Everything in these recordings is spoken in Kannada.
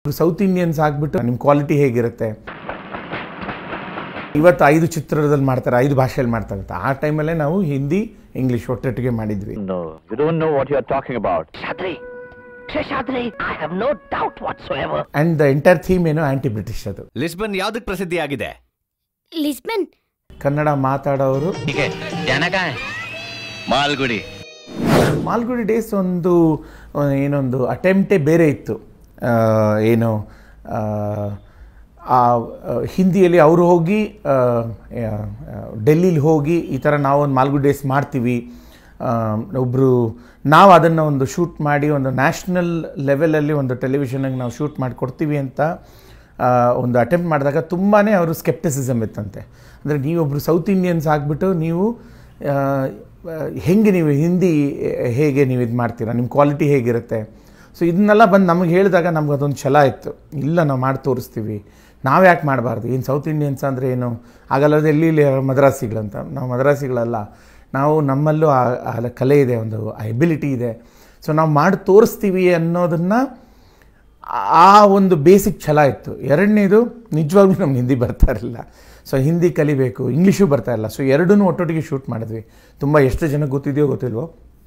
ಸೌತ್ ಇಂಡಿಯನ್ಸ್ ಆಗ್ಬಿಟ್ಟು ನಿಮ್ಮ ಕ್ವಾಲಿಟಿ ಹೇಗಿರುತ್ತೆ ಇವತ್ತು ಐದು ಚಿತ್ರದಲ್ಲಿ ಮಾಡ್ತಾರೆ ಐದು ಭಾಷೆಯಲ್ಲಿ ಮಾಡ್ತಾರೆ ಅಂತ ಆ ಟೈಮಲ್ಲೇ ನಾವು ಹಿಂದಿ ಇಂಗ್ಲೀಷ್ ಒಟ್ಟೊಟ್ಟಿಗೆ ಮಾಡಿದ್ವಿ No, you don't know what you're talking about. Shadri, Shadri, I have no doubt whatsoever. And the entire theme ಏನು ಆಂಟಿ ಬ್ರಿಟಿಷ್ ಅದು ಲಿಸ್ಬನ್ ಯಾವ್ದಕ್ ಪ್ರಸಿದ್ಧಿಯಾಗಿದೆ ಲಿಸ್ಬನ್ ಕನ್ನಡ ಮಾತಾಡೋರು ठीक है जाना कहाँ है मालगुड़ी ಮಾಲ್ಗುಡಿ ಡೇಸ್ ಒಂದು ಆ, ಏನೊಂದು ಅಟೆಂಪ್ಟೇ ಬೇರೆ ಇತ್ತು ಆ, ಏನು ಆ, ಆ ಆ, ಹಿಂದಿಯಲ್ಲಿ ಅವರು ಹೋಗಿ ಆ, ಆ, ಡೆಲ್ಲಿಲಿ ಹೋಗಿ ಈ ಥರ ನಾವೊಂದು ಮಾಲ್ಗುಡಿ ಡೇಸ್ ಮಾಡ್ತೀವಿ ಒಬ್ಬರು ನಾವು ಅದನ್ನು ಒಂದು ಶೂಟ್ ಮಾಡಿ ಒಂದು ನ್ಯಾಷನಲ್ ಲೆವೆಲಲ್ಲಿ ಒಂದು ಟೆಲಿವಿಷನ್ಗೆ ನಾವು ಶೂಟ್ ಮಾಡಿ ಕೊಡ್ತೀವಿ ಅಂತ ಆ, ಒಂದು ಅಟೆಂಪ್ಟ್ ಮಾಡಿದಾಗ ತುಂಬಾ ಅವರು ಸ್ಕೆಪ್ಟಿಸಿಸಮ್ ಇತ್ತಂತೆ ಅಂದರೆ ನೀವೊಬ್ಬರು ಸೌತ್ ಇಂಡಿಯನ್ಸ್ ಆಗಿಬಿಟ್ಟು ನೀವು ಆ, ಆ, ಹೆಂಗೆ ನೀವು ಹಿಂದಿ ಹೇಗೆ ನೀವು ಇದು ಮಾಡ್ತೀರಾ ನಿಮ್ಮ ಕ್ವಾಲಿಟಿ ಹೇಗಿರುತ್ತೆ ಸೊ ಇದನ್ನೆಲ್ಲ ಬಂದು ನಮಗೆ ಹೇಳಿದಾಗ ನಮ್ಗೆ ಅದೊಂದು ಛಲ ಇತ್ತು ಇಲ್ಲ ನಾವು ಮಾಡಿ ತೋರಿಸ್ತೀವಿ ನಾವು ಯಾಕೆ ಮಾಡಬಾರ್ದು ಏನು ಸೌತ್ ಇಂಡಿಯನ್ಸ್ ಅಂದರೆ ಏನು ಆಗಲ್ಲ ಎಲ್ಲಿ ಇಲ್ಲಿ ಮದ್ರಾಸಿಗಳಂತ ನಾವು ಮದ್ರಾಸಿಗಳಲ್ಲ ನಾವು ನಮ್ಮಲ್ಲೂ ಆ ಆ ಕಲೆ ಇದೆ ಒಂದು ಎಬಿಲಿಟಿ ಇದೆ ಸೊ ನಾವು ಮಾಡಿ ತೋರಿಸ್ತೀವಿ ಅನ್ನೋದನ್ನು ಆ ಒಂದು ಬೇಸಿಕ್ ಛಲ ಇತ್ತು ಎರಡನೇದು ನಿಜವಾಗ್ಲೂ ನಮ್ಗೆ ಹಿಂದಿ ಬರ್ತಾ ಇರಲಿಲ್ಲ ಸೊ ಹಿಂದಿ ಕಲಿಬೇಕು ಇಂಗ್ಲೀಷು ಬರ್ತಾ ಇಲ್ಲ ಸೊ ಎರಡೂ ಒಟ್ಟೊಟ್ಟಿಗೆ ಶೂಟ್ ಮಾಡಿದ್ವಿ ತುಂಬ ಎಷ್ಟು ಜನ ಗೊತ್ತಿದೆಯೋ ಗೊತ್ತಿಲ್ವೋ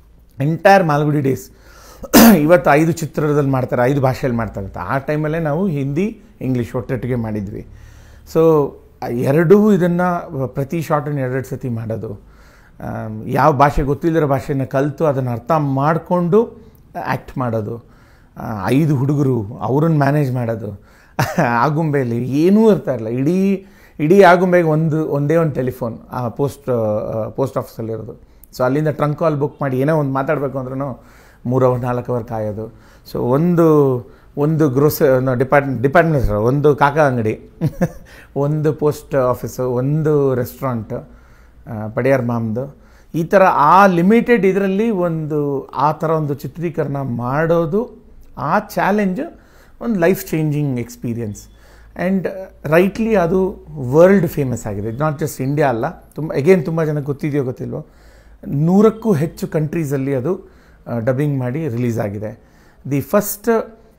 ಎಂಟೈರ್ ಮಾಲ್ಗುಡಿ ಡೇಸ್ ಇವತ್ತು ಐದು ಚಿತ್ರದಲ್ಲಿ ಮಾಡ್ತಾರೆ ಐದು ಭಾಷೆಯಲ್ಲಿ ಮಾಡ್ತಾರೆ ಅಂತ ಆ ಟೈಮಲ್ಲೇ ನಾವು ಹಿಂದಿ ಇಂಗ್ಲೀಷ್ ಒಟ್ಟೊಟ್ಟಿಗೆ ಮಾಡಿದ್ವಿ ಸೊ ಎರಡೂ ಇದನ್ನು ಪ್ರತಿ ಶಾರ್ಟನ್ನು ಎರಡೆರಡು ಸತಿ ಮಾಡೋದು ಆಮ್, ಯಾವ ಭಾಷೆ ಗೊತ್ತಿಲ್ಲದಿರೋ ಭಾಷೆನ ಕಲಿತು ಅದನ್ನು ಅರ್ಥ ಮಾಡಿಕೊಂಡು ಆ್ಯಕ್ಟ್ ಮಾಡೋದು ಆ, ಐದು ಹುಡುಗರು ಅವ್ರನ್ನ ಮ್ಯಾನೇಜ್ ಮಾಡೋದು ಆಗುಂಬೆಯಲ್ಲಿ ಏನೂ ಇರ್ತಾ ಇರಲಿಲ್ಲ ಇಡೀ ಇಡೀ ಆಗುಂಬೆಗೆ ಒಂದು ಒಂದೇ ಒಂದು ಟೆಲಿಫೋನ್ ಆ ಪೋಸ್ಟ್ ಪೋಸ್ಟ್ ಆಫೀಸಲ್ಲಿರೋದು ಸೊ ಅಲ್ಲಿಂದ ಟ್ರಂಕ್ ಕಾಲ್ ಬುಕ್ ಮಾಡಿ ಏನೋ ಒಂದು ಮಾತಾಡಬೇಕು ಅಂದ್ರೂ ಮೂರು ಅವರ್ ನಾಲ್ಕು ಅವರ್ ಕಾಯೋದು ಸೊ ಒಂದು ಒಂದು ಗ್ರೋಸ ಡಿಪಾರ್ಟ್ ಡಿಪಾರ್ಟ್ಮೆಂಟ್ ಸ್ಟೋರ್ ಒಂದು ಕಾಕ ಅಂಗಡಿ ಒಂದು ಪೋಸ್ಟ್ ಆಫೀಸು ಒಂದು ರೆಸ್ಟೋರೆಂಟ್ ಪಡಿಯಾರ್ ಮಾಮ್ದು ಈ ಥರ ಆ ಲಿಮಿಟೆಡ್ ಇದರಲ್ಲಿ ಒಂದು ಆ ಥರ ಒಂದು ಚಿತ್ರೀಕರಣ ಮಾಡೋದು ಆ ಚಾಲೆಂಜ್ ಒಂದು life changing experience and rightly ಅದು ವರ್ಲ್ಡ್ ಫೇಮಸ್ ಆಗಿದೆ ನಾಟ್ ಜಸ್ಟ್ ಇಂಡಿಯಾ ಅಲ್ಲ ತುಂಬ ಎಗೇನ್ ತುಂಬ ಜನ ಗೊತ್ತಿದೆಯೋ ಗೊತ್ತಿಲ್ವೋ ನೂರಕ್ಕೂ ಹೆಚ್ಚು ಕಂಟ್ರೀಸಲ್ಲಿ ಅದು ಡಬ್ಬಿಂಗ್ ಮಾಡಿ ರಿಲೀಸ್ ಆಗಿದೆ ದಿ ಫಸ್ಟ್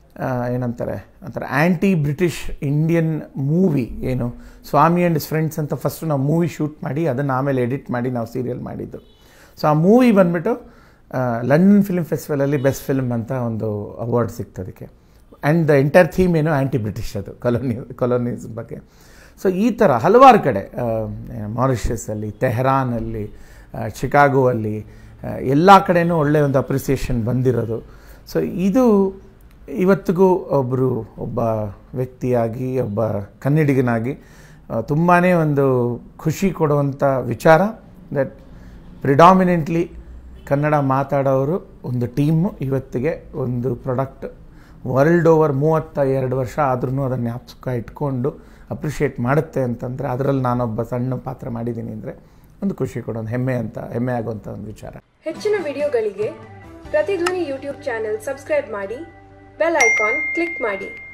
ಏನಂತಾರೆ ಅಂತಾರೆ ಆ್ಯಂಟಿ ಬ್ರಿಟಿಷ್ ಇಂಡಿಯನ್ ಮೂವಿ ಏನು ಸ್ವಾಮಿ ಆ್ಯಂಡ್ ಫ್ರೆಂಡ್ಸ್ ಅಂತ ಫಸ್ಟ್ ನಾವು ಮೂವಿ ಶೂಟ್ ಮಾಡಿ ಅದನ್ನು ಆಮೇಲೆ ಎಡಿಟ್ ಮಾಡಿ ನಾವು ಸೀರಿಯಲ್ ಮಾಡಿದ್ದು ಸೊ ಆ ಮೂವಿ ಬಂದುಬಿಟ್ಟು ಲಂಡನ್ ಫಿಲ್ಮ್ ಫೆಸ್ಟಿವಲಲ್ಲಿ ಬೆಸ್ಟ್ ಫಿಲ್ಮ್ ಅಂತ ಒಂದು ಅವಾರ್ಡ್ ಸಿಕ್ತು ಅದಕ್ಕೆ ಆ್ಯಂಡ್ ದ ಎಂಟೈರ್ ಥೀಮ್ ಏನು ಆ್ಯಂಟಿ ಬ್ರಿಟಿಷ್ ಅದು ಕೊಲೋನಿ ಕೊಲೋನೀಸ್ ಬಗ್ಗೆ ಸೊ ಈ ಥರ ಹಲವಾರು ಕಡೆ ಮಾರಿಷಸಲ್ಲಿ ತೆಹರಾನಲ್ಲಿ ಚಿಕಾಗೋ ಅಲ್ಲಿ ಎಲ್ಲ ಕಡೆನೂ ಒಳ್ಳೆಯ ಒಂದು ಅಪ್ರಿಸಿಯೇಷನ್ ಬಂದಿರೋದು ಸೊ ಇದು ಇವತ್ತಿಗೂ ಒಬ್ಬರು ಒಬ್ಬ ವ್ಯಕ್ತಿಯಾಗಿ ಒಬ್ಬ ಕನ್ನಡಿಗನಾಗಿ ತುಂಬಾ ಒಂದು ಖುಷಿ ಕೊಡುವಂಥ ವಿಚಾರ ದಟ್ ಪ್ರಿಡಾಮಿನೆಂಟ್ಲಿ ಕನ್ನಡ ಮಾತಾಡೋರು ಒಂದು ಟೀಮು ಇವತ್ತಿಗೆ ಒಂದು ಪ್ರಾಡಕ್ಟ್ ವರ್ಲ್ಡ್ ಓವರ್ ಮೂವತ್ತ ಎರಡು ವರ್ಷ ಆದ್ರೂ ಅದನ್ನು ಜ್ಞಾಪಕ ಇಟ್ಕೊಂಡು ಅಪ್ರಿಷಿಯೇಟ್ ಮಾಡುತ್ತೆ ಅಂತಂದರೆ ಅದರಲ್ಲಿ ನಾನೊಬ್ಬ ಸಣ್ಣ ಪಾತ್ರ ಮಾಡಿದ್ದೀನಿ ಅಂದರೆ ಒಂದು ಖುಷಿ ಕೊಡೋದು ಹೆಮ್ಮೆ ಅಂತ ಹೆಮ್ಮೆ ಆಗುವಂಥ ಒಂದು ವಿಚಾರ ಹೆಚ್ಚಿನ ವಿಡಿಯೋಗಳಿಗೆ ಪ್ರತಿಧ್ವನಿ ಯೂಟ್ಯೂಬ್ ಚಾನೆಲ್ ಸಬ್ಸ್ಕ್ರೈಬ್ ಮಾಡಿ ಬೆಲ್ ಐಕಾನ್ ಕ್ಲಿಕ್ ಮಾಡಿ